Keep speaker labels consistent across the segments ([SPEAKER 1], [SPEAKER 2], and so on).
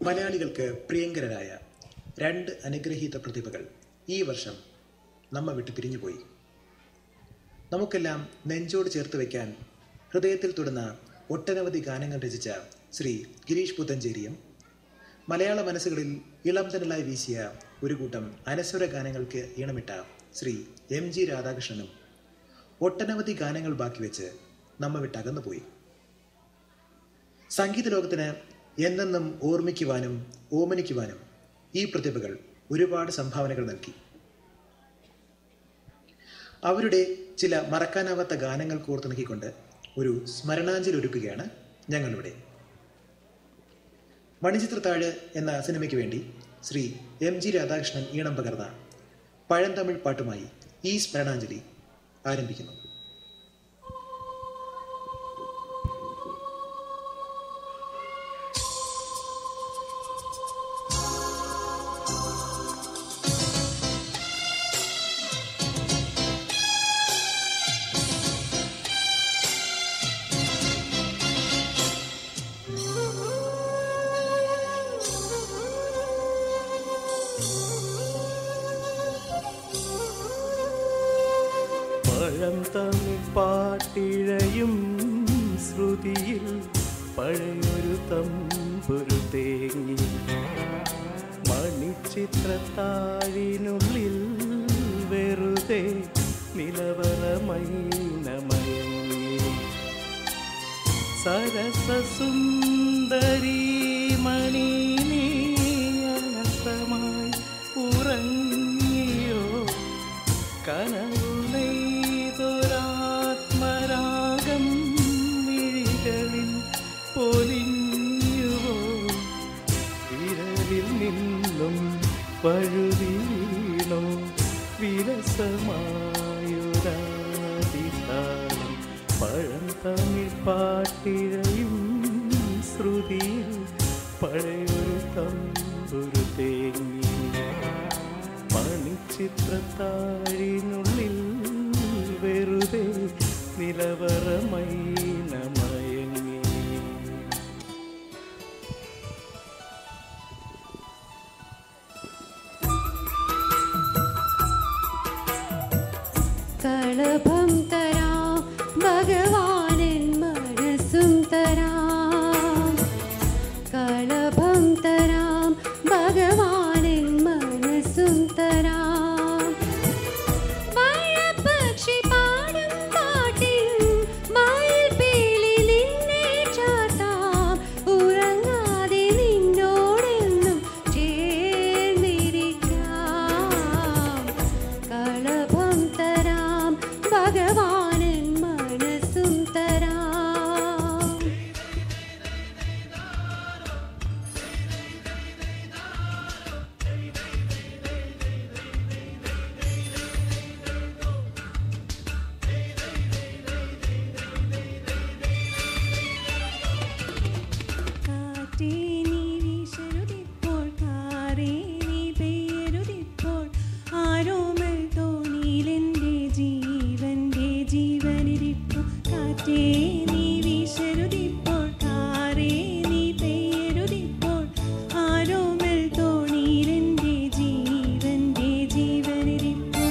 [SPEAKER 1] മലയാളികൾക്ക് പ്രിയങ്കരരായ രണ്ട് അനുഗ്രഹീത പ്രതിഭകൾ ഈ വർഷം നമ്മ വിട്ട് പിരിഞ്ഞുപോയി നമുക്കെല്ലാം നെഞ്ചോട് ചേർത്ത് വയ്ക്കാൻ ഹൃദയത്തിൽ തൊടുന്ന ഒട്ടനവധി ഗാനങ്ങൾ രചിച്ച ശ്രീ ഗിരീഷ് പുത്തഞ്ചേരിയും മലയാള മനസ്സുകളിൽ ഇളം തണലായി വീശിയ ഒരു കൂട്ടം അനശ്വര ഗാനങ്ങൾക്ക് ഈണമിട്ട ശ്രീ എം ജി രാധാകൃഷ്ണനും ഒട്ടനവധി ഗാനങ്ങൾ ബാക്കി വെച്ച് നമ്മ വിട്ട് അകന്നുപോയി സംഗീത ലോകത്തിന് എന്നെന്നും ഓർമ്മിക്കുവാനും ഓമനിക്കുവാനും ഈ പ്രതിഭകൾ ഒരുപാട് സംഭാവനകൾ നൽകി അവരുടെ ചില മറക്കാനാവാത്ത ഗാനങ്ങൾ കോർത്തു നൽകിക്കൊണ്ട് ഒരു സ്മരണാഞ്ജലി ഒരുക്കുകയാണ് ഞങ്ങളിവിടെ മണിച്ചിത്രത്താഴ് എന്ന സിനിമയ്ക്ക് വേണ്ടി ശ്രീ എം ജി രാധാകൃഷ്ണൻ ഈണം പകർന്ന പഴന്തമിഴ് പാട്ടുമായി ഈ സ്മരണാഞ്ജലി ആരംഭിക്കുന്നു
[SPEAKER 2] പഴം തമിഴ് പാട്ടിഴയും ശ്രുതിയിൽ പഴയൊരു തമ്പുരു തേങ്ങി മണിച്ചിത്രത്താഴിനുള്ളിൽ വെറുതെ നിലവറമൈനമയങ്ങി സരസസുന്ദരി മണി നീ അലസമായി ഉറങ്ങിയോ കനവുനെയ്തൊരാത്മരാഗം മിഴികളിൽ പൊലിഞ്ഞുവോ വിരലിൽ നിന്നും പഴുവീണോ വിരസമായൊരാതിതാളം പഴം തമിഴ് പാട്ടിഴയും ശ്രുതിയിൽ പഴയൊരു തമ്പുരു തേങ്ങി മണിച്ചിത്രത്താഴിനുള്ളിൽ വെറുതെ നിലവറമൈനമയങ്ങി
[SPEAKER 3] കളഭം തരാം ഭഗവാനൻ മനസ്സും തരാം കളഭം തരാം ഭഗവാനൻ മനസ്സും തരാം വാഴപ്പക്ഷി പാടും പാട്ടിൽ മയിൽപ്പീലി നിന്നെ ചാർത്താം ഉറങ്ങാതെ നിന്നോടെന്നും ചേർന്നിരിക്കാം കളഭം തരാം ഭഗവാനൻ മനസ്സും തരാം കാറ്റേ നീ വീശരുതിപ്പോൾ കാറേ നീ പെയ്യരുതിപ്പോൾ ആരോമൽ തോണിയിലെൻ്റെ ജീവൻ്റെ ജീവനിരിപ്പു കാറ്റേ നീ വീശരുതിപ്പോൾ കാറേ നീ പെയ്യരുതിപ്പോൾ ആരോമൽ തോണിയിലെൻ്റെ ജീവൻ്റെ ജീവനിരിപ്പു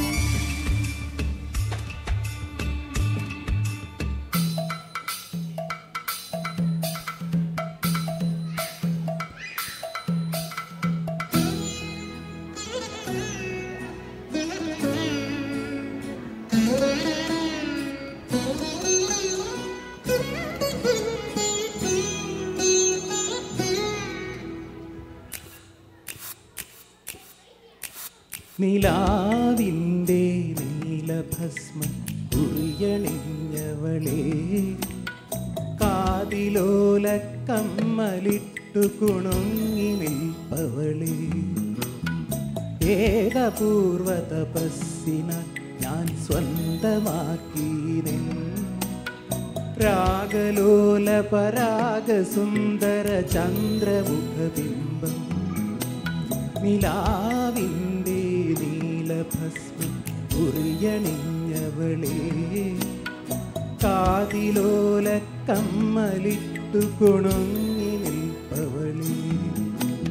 [SPEAKER 2] നിലാവിൻ്റെ നീലഭസ്മ ഉറിയണിഞ്ഞവളെ കാതിലോല കമ്മലിട്ടു കുണുങ്ങി നിൽപ്പവളെ ഏകപൂർവ തപസ്സിന ഞാൻ സ്വന്തമാക്കി നിൻ രാഗലോല പരാഗ സുന്ദര ചന്ദ്രമുഖബിംബം നിലാവിൻ്റെ നീലഭസ്മ ഉറിയണിഞ്ഞവളെ കാതിലോല കമ്മലിട്ടു കുണുങ്ങി നിൽപ്പവളേ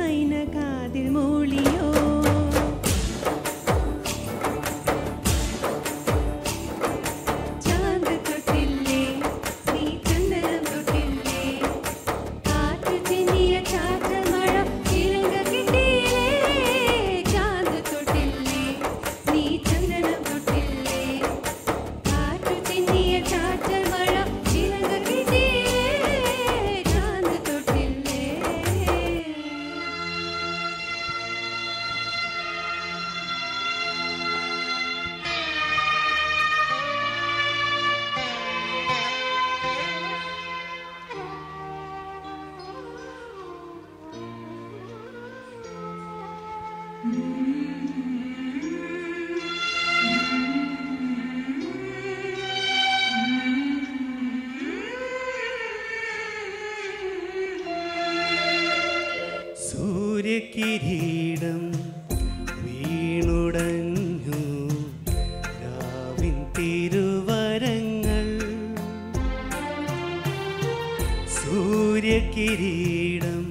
[SPEAKER 3] മൈന കാതിൽ മൂളിയോ ചാന്ത് തൊട്ടില്ലേ നീ ചന്ദനം തൊട്ടില്ലേ കാറ്റ് ചിന്നിയ ചാറ്റൽ മഴ ചിലങ്ക കിട്ടിയില്ലേ ചാന്ത് തൊട്ടില്ലേ നീ ചന്ദനം തൊട്ടില്ലേ കാറ്റ് ചിന്നിയ ചാറ്റൽ മഴ ചിലങ്ക കിട്ടിയില്ലേ ചാന്ത് തൊട്ടില്ലേ
[SPEAKER 2] സൂര്യകിരീടം വീണുടഞ്ഞു രാവിൻ തിരുവരങ്ങൾ സൂര്യകിരീടം